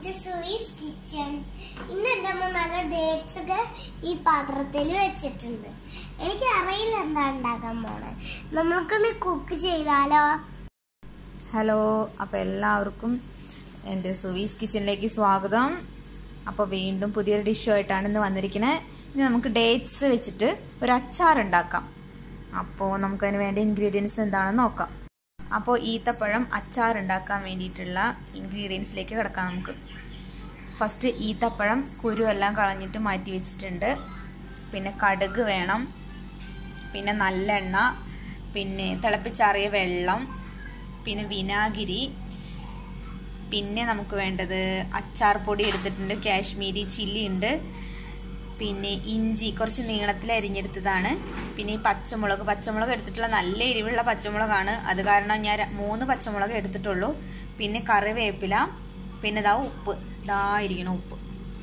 to Suvi's kitchen ഇന്ന് എൻ്റെ അമ്മ നല്ല ഡേറ്റ്സ് ഒക്കെ ഈ പാത്രത്തിൽ വെച്ചിട്ടുണ്ട് എനിക്ക് അറിയില്ല എന്താ ഉണ്ടാക്കാൻ പോണെ നമ്മൾക്കൊന്ന് കുക്ക് ചെയ്താലോ ഹലോ അപ്പോൾ എല്ലാവർക്കും എൻ്റെ സുവീസ് കിച്ചണിലേക്ക് സ്വാഗതം അപ്പോൾ വീണ്ടും പുതിയൊരു ഡിഷുമായിട്ടാണ് ഇന്ന് വന്നിരിക്കുന്നത് ഇനി നമുക്ക് ഡേറ്റ്സ് വെച്ചിട്ട് ഒരു അച്ചാർ ഉണ്ടാക്കാം അപ്പോൾ നമുക്കതിന് വേണ്ട ഇൻഗ്രീഡിയൻസ് എന്താണെന്ന് നോക്കാം അപ്പോൾ ഈത്തപ്പഴം അച്ചാർ ഉണ്ടാക്കാൻ വേണ്ടിയിട്ടുള്ള ഇൻഗ്രീഡിയൻസിലേക്ക് കിടക്കാം നമുക്ക് ഫസ്റ്റ് ഈത്തപ്പഴം കുരു എല്ലാം കളഞ്ഞിട്ട് മാറ്റി വെച്ചിട്ടുണ്ട് പിന്നെ കടുക് വേണം പിന്നെ നല്ലെണ്ണ പിന്നെ തിളപ്പിച്ചാറിയ വെള്ളം പിന്നെ വിനാഗിരി പിന്നെ നമുക്ക് വേണ്ടത് അച്ചാർ പൊടി എടുത്തിട്ടുണ്ട് കാശ്മീരി ചില്ലി ഉണ്ട് പിന്നെ ഇഞ്ചി കുറച്ച് നീളത്തിൽ അരിഞ്ഞെടുത്തതാണ് പിന്നെ ഈ പച്ചമുളക് പച്ചമുളക് എടുത്തിട്ടുള്ള നല്ല എരിവുള്ള പച്ചമുളകാണ് അത് കാരണം ഞാൻ ര- മൂന്ന് പച്ചമുളക് എടുത്തിട്ടുള്ളൂ പിന്നെ കറിവേപ്പില പിന്നെ ഇതാ ഉപ്പ് ഇതാ ഇരിക്കണം ഉപ്പ്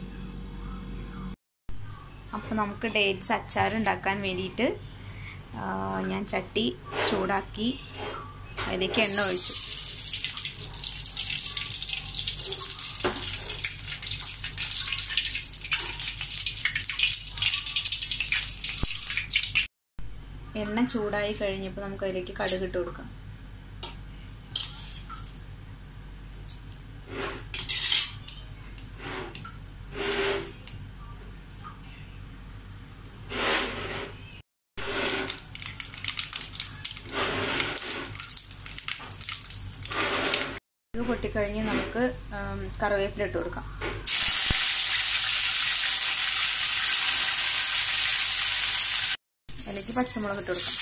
അപ്പോൾ നമുക്ക് ഡേറ്റ്സ് അച്ചാർ ഉണ്ടാക്കാൻ വേണ്ടിയിട്ട് ആ, ഞാൻ ചട്ടി ചൂടാക്കി അതിലേക്ക് എണ്ണ ഒഴിച്ചു എണ്ണ ചൂടായി കഴിഞ്ഞപ്പോൾ നമുക്ക് അതിലേക്ക് കടുക് ഇട്ട് കൊടുക്കാം കടുക് പൊട്ടിക്കഴിഞ്ഞ് നമുക്ക് ഉം, കറിവേപ്പില ഇട്ട് കൊടുക്കാം അതിലേക്ക് പച്ചമുളക് ഇട്ട് കൊടുക്കാം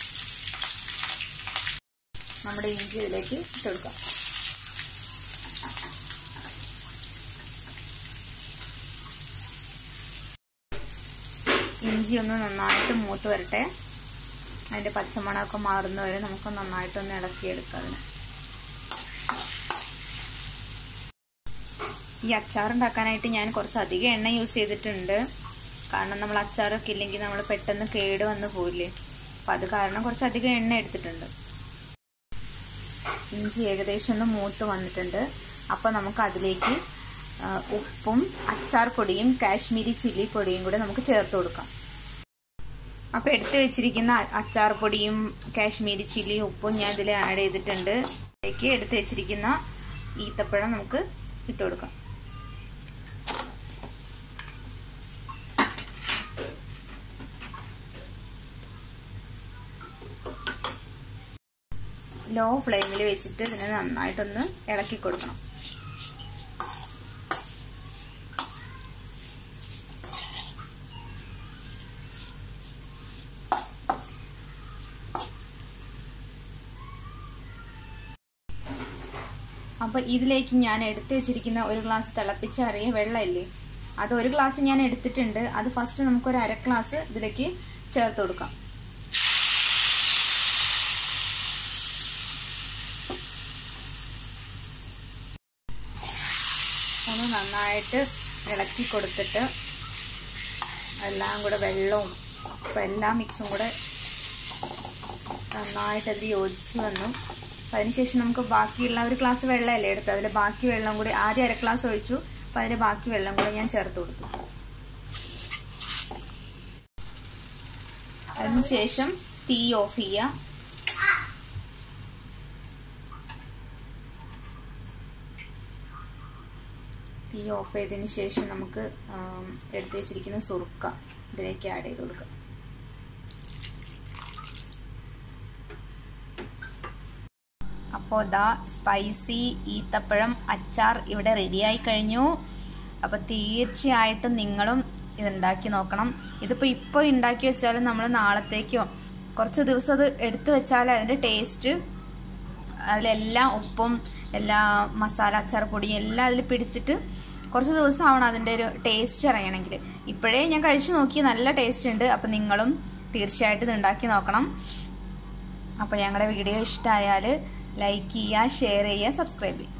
നമ്മുടെ ഇഞ്ചി ഇതിലേക്ക് ഇട്ട് കൊടുക്കാം ഇഞ്ചി ഒന്ന് നന്നായിട്ട് മൂത്ത് വരട്ടെ അതിൻ്റെ പച്ചമണമൊക്കെ മാറുന്ന വരെ നമുക്ക് നന്നായിട്ടൊന്ന് ഇളക്കിയെടുക്കാം അതിന് ഈ അച്ചാർ ഉണ്ടാക്കാനായിട്ട് ഞാൻ കുറച്ച് അധികം എണ്ണ യൂസ് ചെയ്തിട്ടുണ്ട് കാരണം നമ്മൾ അച്ചാറൊക്കെ ഇല്ലെങ്കിൽ നമ്മൾ പെട്ടെന്ന് കേട് വന്ന് പോയില്ലേ അപ്പം അത് കാരണം കുറച്ച് അധികം എണ്ണ എടുത്തിട്ടുണ്ട് ഇഞ്ചി ഏകദേശം ഒന്ന് മൂത്ത് വന്നിട്ടുണ്ട് അപ്പോൾ നമുക്ക് അതിലേക്ക് ആ, ഉപ്പും അച്ചാർ പൊടിയും കാശ്മീരി ചില്ലി പൊടിയും കൂടെ നമുക്ക് ചേർത്ത് കൊടുക്കാം അപ്പോൾ എടുത്ത് വെച്ചിരിക്കുന്ന അച്ചാർ പൊടിയും കാശ്മീരി ചില്ലി ഉപ്പും ഞാൻ ഇതിൽ ആഡ് ചെയ്തിട്ടുണ്ട് അതിലേക്ക് എടുത്ത് വെച്ചിരിക്കുന്ന ഈത്തപ്പഴം നമുക്ക് ഇട്ട് കൊടുക്കാം ലോ ഫ്ലെയിമിൽ വെച്ചിട്ട് ഇതിനെ നന്നായിട്ടൊന്ന് ഇളക്കി കൊടുക്കണം അപ്പോൾ ഇതിലേക്ക് ഞാൻ എടുത്തു വെച്ചിരിക്കുന്ന ഒരു ഗ്ലാസ് തിളപ്പിച്ചറിയ വെള്ളമില്ലേ അത് ഒരു ഗ്ലാസ് ഞാൻ എടുത്തിട്ടുണ്ട് അത് ഫസ്റ്റ് നമുക്കൊരു അര ഗ്ലാസ് ഇതിലേക്ക് ചേർത്ത് കൊടുക്കാം ഒന്ന് നന്നായിട്ട് ഇളക്കി കൊടുത്തിട്ട് എല്ലാം കൂടെ വെള്ളവും അപ്പം എല്ലാ മിക്സും കൂടെ നന്നായിട്ട് അതിൽ യോജിച്ച് വന്നു അപ്പം അതിനുശേഷം നമുക്ക് ബാക്കിയുള്ള ഒരു ഗ്ലാസ് വെള്ളമല്ലേ എടുത്തത് അതിൽ ബാക്കി വെള്ളം കൂടി ആദ്യം അര ഗ്ലാസ് ഒഴിച്ചു അപ്പം അതിൽ ബാക്കി വെള്ളം കൂടെ ഞാൻ ചേർത്ത് കൊടുത്തു അതിനുശേഷം തീ ഓഫ് ചെയ്യുക തീ ഓഫ് ചെയ്തതിന് ശേഷം നമുക്ക് ആം, എടുത്ത് വെച്ചിരിക്കുന്ന സുറുക്ക ഇതിലേക്ക് ആഡ് ചെയ്ത് കൊടുക്കാം അപ്പോൾ ദാ സ്പൈസി ഈത്തപ്പഴം അച്ചാർ ഇവിടെ റെഡിയായി കഴിഞ്ഞു അപ്പോൾ തീർച്ചയായിട്ടും നിങ്ങളും ഇതുണ്ടാക്കി നോക്കണം ഇതിപ്പോൾ ഇപ്പോൾ ഉണ്ടാക്കി വെച്ചാലും നമ്മൾ നാളത്തേക്കോ കുറച്ച് ദിവസം അത് എടുത്തു വെച്ചാൽ അതിൻ്റെ ടേസ്റ്റ് അതിലെല്ലാം ഉപ്പും എല്ലാ മസാല അച്ചാർ പൊടിയും എല്ലാം അതിൽ പിടിച്ചിട്ട് കുറച്ച് ദിവസം ആവണം അതിൻ്റെ ഒരു ടേസ്റ്റ് അറിയണമെങ്കിൽ ഇപ്പോഴേ ഞാൻ കഴിച്ചു നോക്കി നല്ല ടേസ്റ്റ് ഉണ്ട് അപ്പം നിങ്ങളും തീർച്ചയായിട്ടും ഇത് ഉണ്ടാക്കി നോക്കണം അപ്പോൾ ഞങ്ങളുടെ വീഡിയോ ഇഷ്ടമായാൽ ലൈക്ക് ചെയ്യുക ഷെയർ ചെയ്യുക സബ്സ്ക്രൈബ് ചെയ്യുക